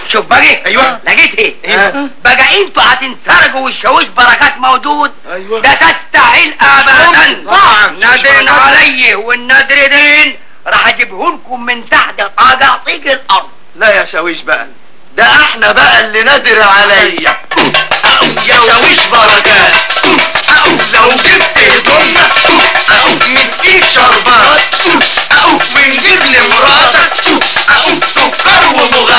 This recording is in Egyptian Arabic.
شوف باجي أيوة. لقيت ايه إيه؟ بقى انتوا هتنسرقوا والشاويش بركات موجود أيوة. ده تستحيل ابدا طبعاً. نادرين علي والنادر دين راح اجيبه لكم من تحت طقاطيق الارض لا يا شاويش بقى ده احنا بقى اللي نادر عليا يا شاويش بركات أو لو جبت هدومنا أو نديك شربات أو ونجيب لمراتك أو سكر ومغات